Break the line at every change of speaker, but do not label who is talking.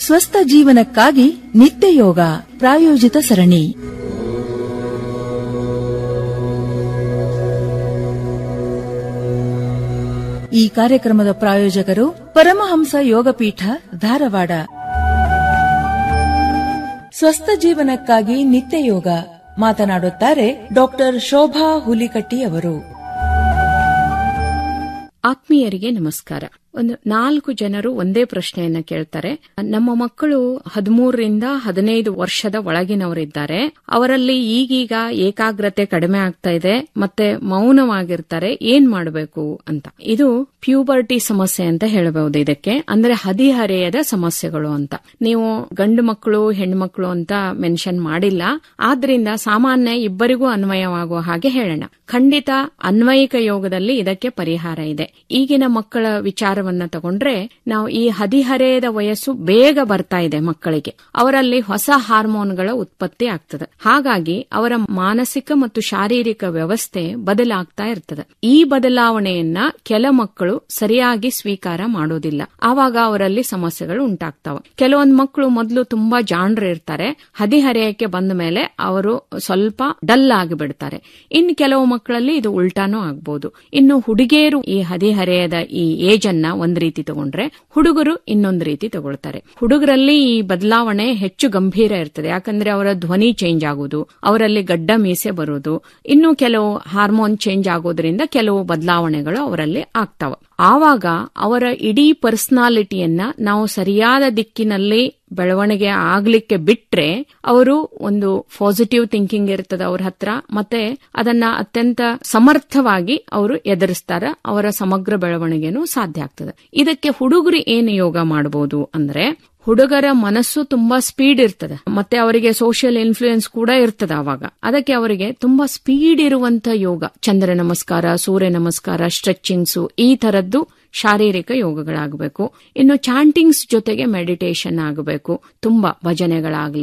ಸ್ವಸ್ಥ ಜೀವನಕ್ಕಾಗಿ ನಿತ್ಯ ಯೋಗ ಪ್ರಾಯೋಜಿತ ಸರಣಿ ಈ ಕಾರ್ಯಕ್ರಮದ ಪ್ರಾಯೋಜಕರು ಪರಮಹಂಸ ಯೋಗಪೀಠ ಧಾರವಾಡ ಸ್ವಸ್ಥ ಜೀವನಕ್ಕಾಗಿ ನಿತ್ಯ ಯೋಗ ಮಾತನಾಡುತ್ತಾರೆ ಡಾಕ್ಟರ್ ಶೋಭಾ ಹುಲಿಕಟ್ಟಿ ಅವರು
ಆತ್ಮೀಯರಿಗೆ ನಮಸ್ಕಾರ ಒಂದು ನಾಲ್ಕು ಜನರು ಒಂದೇ ಪ್ರಶ್ನೆಯನ್ನ ಕೇಳ್ತಾರೆ ನಮ್ಮ ಮಕ್ಕಳು ಹದಿಮೂರರಿಂದ ಹದಿನೈದು ವರ್ಷದ ಒಳಗಿನವರಿದ್ದಾರೆ ಅವರಲ್ಲಿ ಈಗೀಗ ಏಕಾಗ್ರತೆ ಕಡಿಮೆ ಆಗ್ತಾ ಇದೆ ಮತ್ತೆ ಮೌನವಾಗಿರ್ತಾರೆ ಏನ್ ಮಾಡಬೇಕು ಅಂತ ಇದು ಪ್ಯೂಬರ್ಟಿ ಸಮಸ್ಯೆ ಅಂತ ಹೇಳಬಹುದು ಇದಕ್ಕೆ ಅಂದ್ರೆ ಹದಿಹರೆಯದ ಸಮಸ್ಯೆಗಳು ಅಂತ ನೀವು ಗಂಡು ಮಕ್ಕಳು ಹೆಣ್ಮಕ್ಳು ಅಂತ ಮೆನ್ಷನ್ ಮಾಡಿಲ್ಲ ಆದ್ರಿಂದ ಸಾಮಾನ್ಯ ಇಬ್ಬರಿಗೂ ಅನ್ವಯವಾಗುವ ಹಾಗೆ ಹೇಳೋಣ ಖಂಡಿತ ಅನ್ವಯಿಕ ಯೋಗದಲ್ಲಿ ಇದಕ್ಕೆ ಪರಿಹಾರ ಇದೆ ಈಗಿನ ಮಕ್ಕಳ ವಿಚಾರವನ್ನ ತಗೊಂಡ್ರೆ ನಾವು ಈ ಹದಿಹರೆಯದ ವಯಸ್ಸು ಬೇಗ ಬರ್ತಾ ಇದೆ ಮಕ್ಕಳಿಗೆ ಅವರಲ್ಲಿ ಹೊಸ ಹಾರ್ಮೋನ್ಗಳ ಉತ್ಪತ್ತಿ ಆಗ್ತದೆ ಹಾಗಾಗಿ ಅವರ ಮಾನಸಿಕ ಮತ್ತು ಶಾರೀರಿಕ ವ್ಯವಸ್ಥೆ ಬದಲಾಗ್ತಾ ಇರ್ತದೆ ಈ ಬದಲಾವಣೆಯನ್ನ ಕೆಲ ಮಕ್ಕಳು ಸರಿಯಾಗಿ ಸ್ವೀಕಾರ ಮಾಡೋದಿಲ್ಲ ಆವಾಗ ಅವರಲ್ಲಿ ಸಮಸ್ಯೆಗಳು ಉಂಟಾಗ್ತಾವ ಕೆಲವೊಂದು ಮಕ್ಕಳು ಮೊದಲು ತುಂಬಾ ಜಾಣರು ಇರ್ತಾರೆ ಹದಿಹರೆಯಕ್ಕೆ ಬಂದ ಮೇಲೆ ಅವರು ಸ್ವಲ್ಪ ಡಲ್ ಆಗಿ ಬಿಡ್ತಾರೆ ಇನ್ನು ಕೆಲವು ಮಕ್ಕಳಲ್ಲಿ ಇದು ಉಲ್ಟಾನೂ ಆಗ್ಬಹುದು ಇನ್ನು ಹುಡುಗಿಯರು ಈ ಹದಿಹರೆಯದ ಈ ಏಜ್ ಅನ್ನ ಒಂದ್ ರೀತಿ ತಗೊಂಡ್ರೆ ಹುಡುಗರು ಇನ್ನೊಂದು ರೀತಿ ತಗೊಳ್ತಾರೆ ಹುಡುಗರಲ್ಲಿ ಈ ಬದಲಾವಣೆ ಹೆಚ್ಚು ಗಂಭೀರ ಇರ್ತದೆ ಯಾಕಂದ್ರೆ ಅವರ ಧ್ವನಿ ಚೇಂಜ್ ಆಗುವುದು ಅವರಲ್ಲಿ ಗಡ್ಡ ಮೀಸೆ ಬರುವುದು ಇನ್ನು ಕೆಲವು ಹಾರ್ಮೋನ್ ಚೇಂಜ್ ಆಗೋದ್ರಿಂದ ಕೆಲವು ಬದಲಾವಣೆಗಳು ಅವರಲ್ಲಿ ಆಗ್ತಾವ ಆವಾಗ ಅವರ ಇಡೀ ಪರ್ಸನಾಲಿಟಿಯನ್ನ ನಾವು ಸರಿಯಾದ ದಿಕ್ಕಿನಲ್ಲಿ ಬೆಳವಣಿಗೆ ಆಗ್ಲಿಕ್ಕೆ ಬಿಟ್ರೆ ಅವರು ಒಂದು ಪಾಸಿಟಿವ್ ಥಿಂಕಿಂಗ್ ಇರ್ತದೆ ಅವ್ರ ಹತ್ರ ಮತ್ತೆ ಅದನ್ನ ಅತ್ಯಂತ ಸಮರ್ಥವಾಗಿ ಅವರು ಎದುರಿಸ್ತಾರ ಅವರ ಸಮಗ್ರ ಬೆಳವಣಿಗೆನೂ ಸಾಧ್ಯ ಆಗ್ತದೆ ಇದಕ್ಕೆ ಹುಡುಗರು ಏನು ಯೋಗ ಮಾಡಬಹುದು ಅಂದ್ರೆ ಹುಡುಗರ ಮನಸ್ಸು ತುಂಬಾ ಸ್ಪೀಡ್ ಇರ್ತದೆ ಮತ್ತೆ ಅವರಿಗೆ ಸೋಷಿಯಲ್ ಇನ್ಫ್ಲೂಯೆನ್ಸ್ ಕೂಡ ಇರ್ತದೆ ಅವಾಗ ಅದಕ್ಕೆ ಅವರಿಗೆ ತುಂಬಾ ಸ್ಪೀಡ್ ಇರುವಂತ ಯೋಗ ಚಂದ್ರ ನಮಸ್ಕಾರ ಸೂರ್ಯ ನಮಸ್ಕಾರ ಸ್ಟ್ರೆಚಿಂಗ್ಸ್ ಈ ತರದ್ದು ಶಾರೀರಿಕ ಯೋಗಗಳಾಗಬೇಕು ಇನ್ನು ಚಾಂಟಿಂಗ್ಸ್ ಜೊತೆಗೆ ಮೆಡಿಟೇಷನ್ ಆಗಬೇಕು ತುಂಬಾ ಭಜನೆಗಳಾಗ್ಲಿ